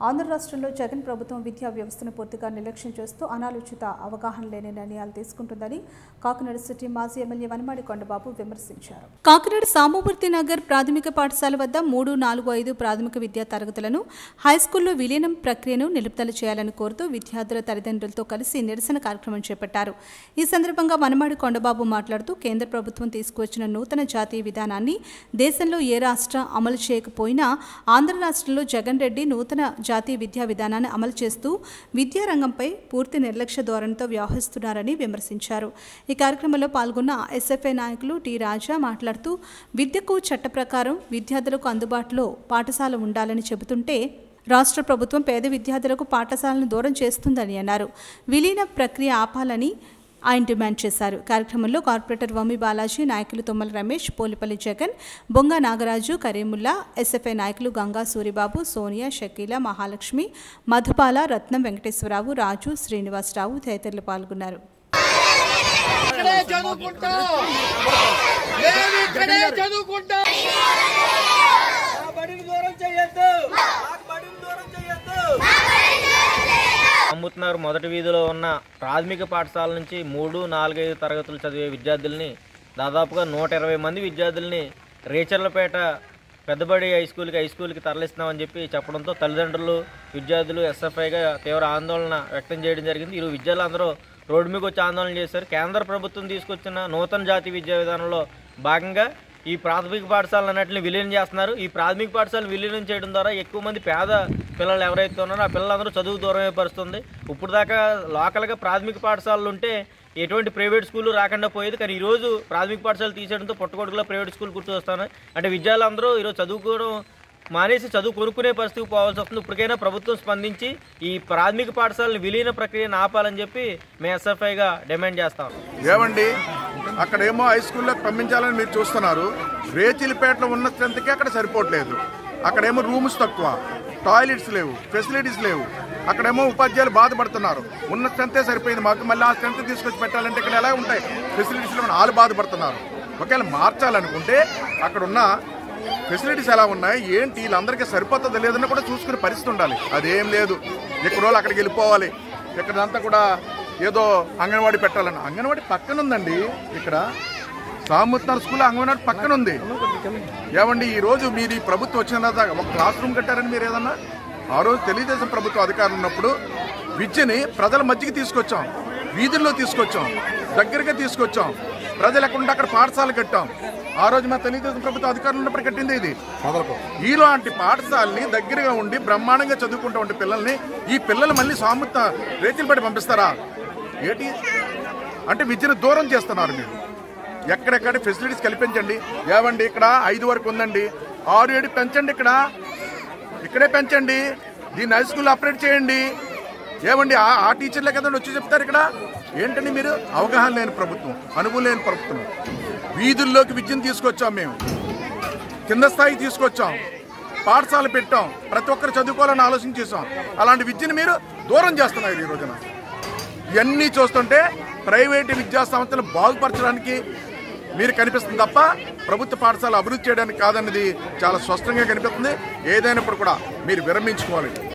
ఆంధ్ర రాష్ట్రంలో జగన్ ప్రభుత్వం విద్యా వ్యవస్థను పూర్తిగా నిర్లక్ష్యం చేస్తూ అనాలోచిత అవగాహన లేని నిర్ణయాలు తీసుకుంటుందని కాకినాడ సిటీ మాజీ ఎమ్మెల్యే వనమాడి కొండబాబు విమర్శించారు కాకినాడ సామూర్తి నగర్ ప్రాథమిక పాఠశాల వద్ద మూడు నాలుగు ఐదు ప్రాథమిక విద్యా తరగతులను హైస్కూల్లో విలీనం ప్రక్రియను నిలుపుదల చేయాలని కోరుతూ విద్యార్థుల తల్లిదండ్రులతో కలిసి నిరసన కార్యక్రమం చేపట్టారు ఈ సందర్భంగా వనమాడి కొండబాబు మాట్లాడుతూ కేంద్ర ప్రభుత్వం తీసుకువచ్చిన నూతన జాతీయ విధానాన్ని దేశంలో ఏ రాష్ట్రం అమలు చేయకపోయినా ఆంధ్ర రాష్ట్రంలో జగన్ రెడ్డి నూతన జాతీయ విద్యా విధానాన్ని అమలు చేస్తూ విద్యారంగంపై పూర్తి నిర్లక్ష్య ధోరణితో వ్యవహరిస్తున్నారని విమర్శించారు ఈ కార్యక్రమంలో పాల్గొన్న ఎస్ఎఫ్ఐ నాయకులు టి రాజా మాట్లాడుతూ విద్యకు చట్ట ప్రకారం విద్యార్థులకు అందుబాటులో పాఠశాల ఉండాలని చెబుతుంటే రాష్ట్ర ప్రభుత్వం పేద విద్యార్థులకు పాఠశాలను దూరం చేస్తుందని అన్నారు విలీన ప్రక్రియ ఆపాలని ఆయన డిమాండ్ చేశారు కార్యక్రమంలో కార్పొరేటర్ వమ్మి బాలాజీ నాయకులు తుమ్మల రమేష్ పోలిపల్లి జగన్ బొంగ నాగరాజు కరీముల్లా ఎస్ఎఫ్ఐ నాయకులు గంగా సూరిబాబు సోనియా షకీల మహాలక్ష్మి మధుబాల రత్నం వెంకటేశ్వరరావు రాజు శ్రీనివాసరావు తదితరులు పాల్గొన్నారు ఇక్కడే చదువుకుంటాం మేము ఇక్కడే చదువుకుంటాం ఆ బడిని దూరం చేయొద్దు ఆ బడిని దూరం చేయొద్దు అమ్ముతున్నారు మొదటి వీధిలో ఉన్న ప్రాథమిక పాఠశాల నుంచి మూడు నాలుగైదు తరగతులు చదివే విద్యార్థుల్ని దాదాపుగా నూట ఇరవై మంది విద్యార్థుల్ని రేచర్లపేట పెద్దబడి హై స్కూల్కి హై స్కూల్కి తరలిస్తున్నామని చెప్పి చెప్పడంతో తల్లిదండ్రులు విద్యార్థులు ఎస్ఎఫ్ఐగా తీవ్ర ఆందోళన వ్యక్తం చేయడం జరిగింది ఈరోజు విద్యార్థులు అందరూ రోడ్డు మీదకి వచ్చి ఆందోళన చేశారు కేంద్ర ప్రభుత్వం తీసుకొచ్చిన నూతన జాతీయ విద్యా విధానంలో భాగంగా ఈ ప్రాథమిక పాఠశాలలు అన్నింటిని విలీనం చేస్తున్నారు ఈ ప్రాథమిక పాఠశాలను విలీనం చేయడం ద్వారా ఎక్కువ మంది పేద పిల్లలు ఎవరైతే ఉన్నారో ఆ పిల్లలందరూ చదువు దూరం పరుస్తుంది ఇప్పుడు దాకా లోకల్గా ప్రాథమిక పాఠశాలలు ఉంటే ఎటువంటి ప్రైవేట్ స్కూల్ రాకుండా పోయేది కానీ ఈరోజు ప్రాథమిక పాఠశాలలు తీసేయడంతో పుట్టగొడుగులో ప్రైవేట్ స్కూల్ గుర్తొస్తాను అంటే విద్యార్థులందరూ ఈరోజు చదువుకోవడం మానేసి చదువు కొనుక్కునే పరిస్థితికి పోవాల్సి వస్తుంది ఇప్పటికైనా ప్రభుత్వం స్పందించి ఈ ప్రాథమిక పాఠశాలను విలీన ప్రక్రియను ఆపాలని చెప్పి మేము ఎస్ఎఫ్ఐగా డిమాండ్ చేస్తాం ఏమండి అక్కడేమో హై స్కూల్లోకి పంపించాలని మీరు చూస్తున్నారు రేచిలిపేటలో ఉన్న స్ట్రెంత్కి అక్కడ సరిపోవట్లేదు అక్కడేమో రూమ్స్ తక్కువ టాయిలెట్స్ లేవు ఫెసిలిటీస్ లేవు అక్కడేమో ఉపాధ్యాయులు బాధపడుతున్నారు ఉన్న స్ట్రెంతే సరిపోయింది మాకు మళ్ళీ ఆ స్ట్రెంత్ తీసుకొచ్చి పెట్టాలంటే ఇక్కడ ఎలా ఉంటాయి ఫెసిలిటీస్ వాళ్ళు బాధపడుతున్నారు ఒకవేళ మార్చాలనుకుంటే అక్కడ ఉన్న ఫెసిలిటీస్ ఎలా ఉన్నాయి ఏంటి వీళ్ళందరికీ సరిపోతుందో లేదని కూడా చూసుకునే పరిస్థితి ఉండాలి అదేం లేదు ఇక్కడ వాళ్ళు అక్కడికి వెళ్ళిపోవాలి ఇక్కడంతా కూడా ఏదో అంగన్వాడీ పెట్టాలని అంగన్వాడీ పక్కన ఉందండి ఇక్కడ సాముత్నార్ స్కూల్ అంగన్వాడీ పక్కన ఉంది ఏమండి ఈ రోజు మీరు ఈ ప్రభుత్వం వచ్చిన తర్వాత ఒక క్లాస్ రూమ్ కట్టారని మీరు ఏదన్నా ఆ రోజు తెలుగుదేశం ప్రభుత్వం అధికారం ఉన్నప్పుడు విద్యని ప్రజల మధ్యకి తీసుకొచ్చాం వీధుల్లో తీసుకొచ్చాం దగ్గరగా తీసుకొచ్చాం ప్రజలు ఎక్కడ ఉంటే అక్కడ పాఠశాల కట్టాం ఆ రోజు మా తెలుగుదేశం ప్రభుత్వం అధికారంలో ఉన్నప్పుడు కట్టింది ఇది ఇలాంటి పాఠశాలని దగ్గరగా ఉండి బ్రహ్మాండంగా చదువుకుంటూ ఉండే పిల్లల్ని ఈ పిల్లలు మళ్ళీ సాముత్త రేతులు పట్టి పంపిస్తారా ఏంటి అంటే విద్యను దూరం చేస్తున్నారు మీరు ఎక్కడెక్కడ ఫెసిలిటీస్ కల్పించండి ఏవండి ఇక్కడ ఐదు వరకు ఉందండి ఆరు ఏడు పెంచండి ఇక్కడ ఇక్కడే పెంచండి దీన్ని హై స్కూల్ ఆపరేట్ చేయండి ఏమండి ఆ ఆ టీచర్లే కదండి వచ్చి చెప్తారు ఇక్కడ ఏంటండి మీరు అవగాహన లేని ప్రభుత్వం అనుభవం లేని ప్రభుత్వం వీధుల్లోకి విద్యను తీసుకొచ్చాం మేము కింద స్థాయికి తీసుకొచ్చాం పాఠశాల పెట్టాం ప్రతి ఒక్కరు చదువుకోవాలని ఆలోచన చేసాం అలాంటి విద్యను మీరు దూరం చేస్తున్నారు ఈ రోజున ఇవన్నీ చూస్తుంటే ప్రైవేటు విద్యా సంస్థలు బాగుపరచడానికి మీరు కనిపిస్తుంది తప్ప ప్రభుత్వ పాఠశాల అభివృద్ధి చేయడానికి కాదన్నది చాలా స్పష్టంగా కనిపిస్తుంది ఏదైనప్పుడు కూడా మీరు విరమించుకోవాలి